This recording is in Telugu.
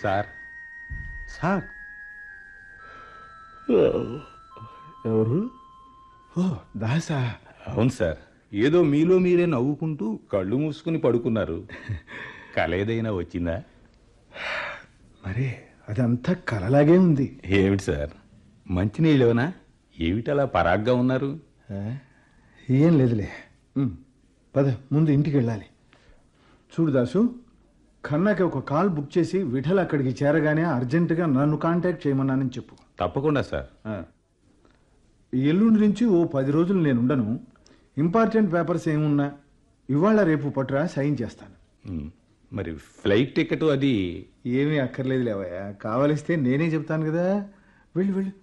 సార్ సార్ ఎవరు ఓ దాసా అవును సార్ ఏదో మీలో మీరే నవ్వుకుంటూ కళ్ళు మూసుకుని పడుకున్నారు కల ఏదైనా వచ్చిందా మరే అదంతా కలలాగే ఉంది ఏమిటి సార్ మంచినీళ్ళేవనా ఏమిటలా పరాగ్గా ఉన్నారు ఆ? ఏం లేదులే ఉమ్, పద ముందు ఇంటికి వెళ్ళాలి చూడు దాసు ఖన్నాకి ఒక కాల్ బుక్ చేసి విఠల్ అక్కడికి చేరగానే అర్జెంటుగా నన్ను కాంటాక్ట్ చేయమన్నానని చెప్పు తప్పకుండా సార్ ఆ. ఎల్లుండి నుంచి ఓ పది రోజులు నేను ఉండను ఇంపార్టెంట్ పేపర్స్ ఏమున్నా ఇవాళ రేపు పట్టురా సైన్ చేస్తాను ఉమ్, మరి ఫ్లైట్ టికెట్ అది ఏమీ అక్కర్లేదు లేవయ్యా కావలిస్తే నేనే చెప్తాను కదా వెళ్ళు వెళ్ళు